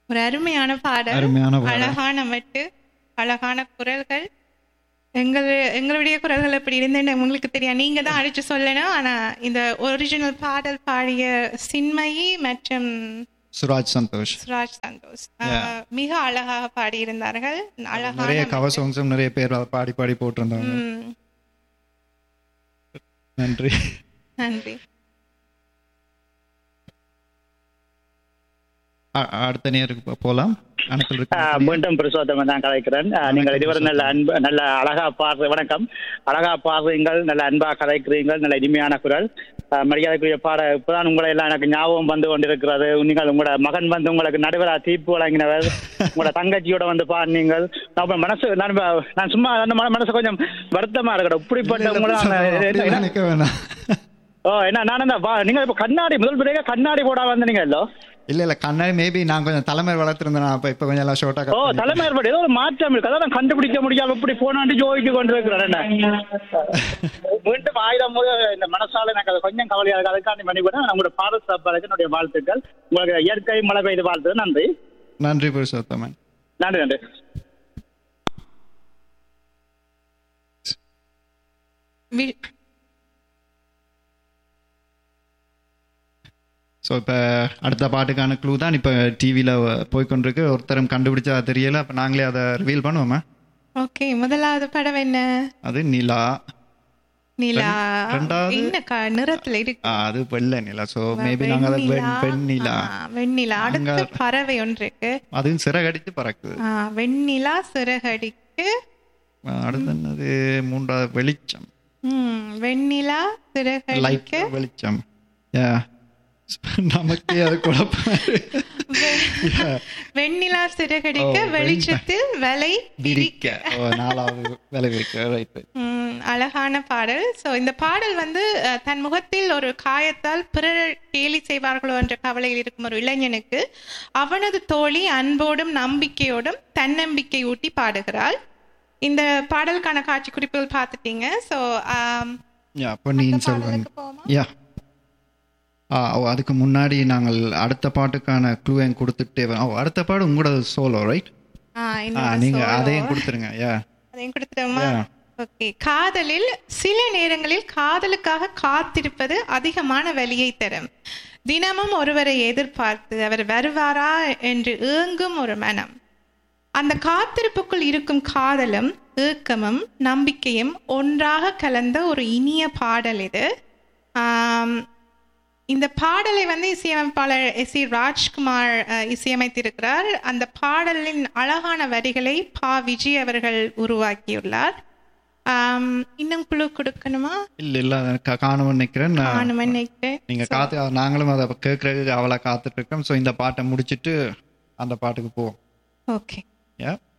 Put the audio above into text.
ஒரு அருமையான பாடல் அருமையான பாடல். அழகான மெட்டு அழகான குரல்கள் எங்கள் எங்களுடைய குரல்கள் எப்படி இருந்தேன்னு உங்களுக்கு தெரியும் நீங்க தான் அடிச்சு சொல்லணும் ஆனா இந்த ஒரிஜினல் பாடல் பாடிய சின்மயி மற்றும் சுராஜ் சந்தோஷ் சுராஜ் சந்தோஷ் ஆஹ், மிக அழகாக பாடியிருந்தார்கள் அழகான நிறைய கவர் சாங்ஸும் நிறைய பேர் அதை பாடி பாடி போட்டிருந்தாங்க ம், நன்றி நன்றி அ- அடுத்த நேருக்கு போ- போலாம் அனுப்பல் இருக்கு ஆஹ் மீண்டும் பிரசோத்தமன் தான் கலைக்கிறேன் ஆஹ் நீங்கள் இதுவரை நல்ல அன்பு நல்ல அழகா பாடுற வணக்கம் அழகா பாடுறீங்கள் நல்ல அன்பா கலைக்கிறீங்கள் நல்ல இனிமையான குரல் ஆஹ் மரியாதைக்குரிய பாட இப்பதான் உங்களை எல்லாம் எனக்கு ஞாபகம் வந்து கொண்டிருக்கிறது நீங்கள் உங்களோட மகன் வந்து உங்களுக்கு நடுவரா தீர்ப்பு வழங்கினவர் உங்களோட தங்கச்சியோட வந்து பாடினீங்கள் நான் இப்ப மனசு நான் இப்ப- நான் சும்மா அந்த மன- மனசு கொஞ்சம் வருத்தமா இருக்கட்டும் இப்படிப்பட்ட உங்களை நான் என்ன- அப்படிலாம் என்ன- நினைக்க வேணாம் ஓ என்ன நான் அந்த வா- நீங்க இப்ப கண்ணாடி முதல் முறையாக கண்ணாடி போட வந்தீங்கல்லோ இல்ல இல்ல கண்ணாடி மேபி நான் கொஞ்சம் தலைமை வளர்த்துருந்தேன் அப்ப இப்ப கொஞ்சம் எல்லாம் ஷோட்டா ஓ தலைமை ஏற்பாடு ஏதோ ஒரு மாற்றம் இருக்கு அதான் நான் கண்டுபிடிக்க முடியாம இப்படி போனாண்டு ஜோதிச்சு கொண்டிருக்கிறேன் என்ன மீண்டும் ஆயிரம் முறை இந்த மனசால எனக்கு அது கொஞ்சம் கவலையா இருக்கு அதுக்காண்டி மணி கூட உங்களோட பாரத் சாப்பாடுக்கு என்னுடைய வாழ்த்துக்கள் உங்களுக்கு இயற்கை மழை பெய்து வாழ்த்து நன்றி நன்றி புருஷோத்தமன் நன்றி நன்றி வி- ஸோ இப்போ அடுத்த பாட்டுக்கான க்ளூ தான் இப்போ டிவியில் போய்க்கொண்டிருக்கு ஒருத்தரும் கண்டுபிடிச்சா தெரியல அப்போ நாங்களே அதை ரிவீல் பண்ணுவோமா ஓகே முதலாவது படம் என்ன அது நிலா நிலா ரெண்டாவது? என்ன க- நிறத்துல இருக்கு ஆ, அது வெள்ளை நிலா ஸோ மேபி நாங்கள் அதை வெண் வெண்ணிலா ஆ, வெண்ணிலா அடுத்த அங்க- பறவை ஒன்று இருக்கு அதுவும் சிறகடித்து பறக்குது ஆ, வெண்ணிலா சிறகடிக்கு ஆ, அடுத்து என்னது மூன்றாவது வெளிச்சம் ம், வெண்ணிலா லைட் சிறகடிக்கு வெளிச்சம் யா நமக்கே அது குழப்பம் வெண்ணிலா சிறகடிக்க ஓ, வெளிச்சத்தில் வலை விரிக்க ஓ நாலாவது விலை விரிக்க ரைட்டு ம், அழகான பாடல் ஸோ இந்த பாடல் வந்து அஹ், தன் முகத்தில் ஒரு காயத்தால் பிறர் கேலி செய்வார்களோ என்ற கவலையில் இருக்கும் ஒரு இளைஞனுக்கு அவனது தோழி அன்போடும் நம்பிக்கையோடும் தன்னம்பிக்கை ஊட்டி பாடுகிறாள் இந்த பாடலுக்கான காட்சி குறிப்புகள் பார்த்துட்டீங்க ஸோ யா பொன்னியின் செல்வன் பாடலுக்கு போமா யா ஆ ஓ அதுக்கு முன்னாடி நாங்கள் அடுத்த பாட்டுக்கான க்ளூ என் கொடுத்துட்டே வரோம். ஓ அடுத்த பாடு உங்களோட சோலோ ரைட் ஆ ஆ இன்னொரு நீங்க solo. அதையும் கொடுத்துருங்க யா அதையும் கொடுத்துட்டோமா Yeah. ஓகே காதலில் சில நேரங்களில் காதலுக்காக காத்திருப்பது அதிகமான வலியை தரும் தினமும் ஒருவரை எதிர்பார்த்து அவர் வருவாரா என்று ஏங்கும் ஒரு மனம் அந்த காத்திருப்புக்குள் இருக்கும் காதலும் ஏக்கமும் நம்பிக்கையும் ஒன்றாக கலந்த ஒரு இனிய பாடல் இது ஆம், இந்த பாடலை வந்து இசையமைப்பாளர் எஸ் சி ராஜ்குமார் அஹ், இசையமைத்திருக்கிறார் அந்த பாடலின் அழகான வரிகளை பா விஜய் அவர்கள் உருவாக்கியுள்ளார் ஆம், இன்னும் குழு கொடுக்கணுமா இல்ல இல்ல அதை கா- காணும்னு நினைக்கிறேன் நான் நானும் நினைக்கிறேன் நீங்க காத்து நாங்களும் அதை கேட்கறதுக்கு அவளை காத்துட்டு இருக்கோம் ஸோ இந்த பாட்டை முடிச்சிட்டு அந்த பாட்டுக்கு போவோம் ஓகே யா